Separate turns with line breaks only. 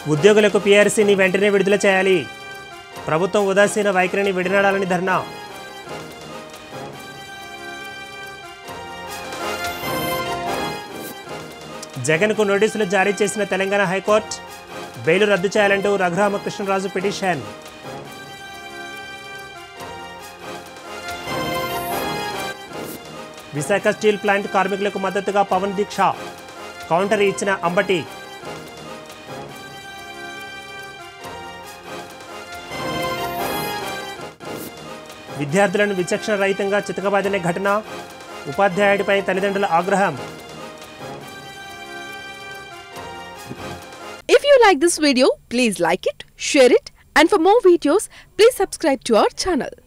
ఉద్యోగులకు పీఆర్సీని వెంటనే విడుదల చేయాలి ప్రభుత్వం ఉదాసీన వైఖరిని విడనాడాలని ధర్నా జగన్కు నోటీసులు జారీ చేసిన తెలంగాణ హైకోర్టు బెయిలు రద్దు చేయాలంటూ Raghurama Krishna Raju petition Visakha steel plant కార్మికులకు మద్దతుగా పవన్ దీక్ష కౌంటర్ ఇచ్చిన అంబటి విద్యార్థులను విచక్షణ రహితంగా చితకబాదిన ఘటన ఉపాధ్యాయుడిపై తల్లిదండ్రుల ఆగ్రహం
If you like this video, please like it, share it, and for more videos, please subscribe to our channel.